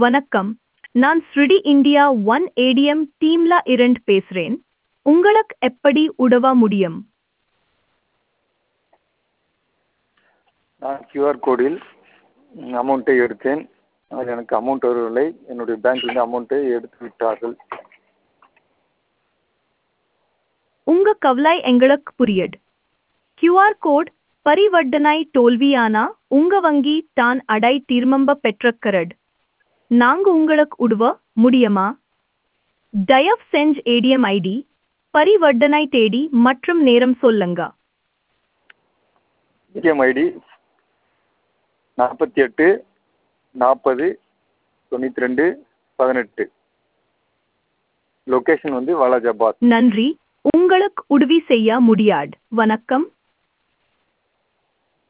வணக்கம் நான் ஸ்ருடி இந்தியா ஒன் ஏடிஎம் டீம்ல இருந்து பேசுறேன் உங்களுக்கு எப்படி உதவ முடியும் நான் கியூஆர் கோடில் அமௌண்ட்டை எடுத்தேன் அது எனக்கு அமௌண்ட் வரவில்லை என்னுடைய பேங்க்லேருந்து அமௌண்ட்டை எடுத்து விட்டார்கள் உங்க கவலை எங்களுக்கு புரியுது கியூஆர் கோட் பரிவர்த்தனை தோல்வியானா உங்க வங்கி தான் அடை தீர்மம்ப பெற்றிருக்கிறது நாங்க உங்களுக்கு உதவ முடியுமா தயவு செஞ்சு ஏடிஎம் ஐடி பரிவர்த்தனை தேதி மற்றும் நேரம் சொல்லுங்க ஏடிஎம் ஐடி நாற்பத்தி எட்டு நாற்பது தொண்ணூற்றி ரெண்டு பதினெட்டு லொக்கேஷன் வந்து வாலாஜாபாத் நன்றி உங்களுக்கு உதவி செய்ய முடியாது வணக்கம்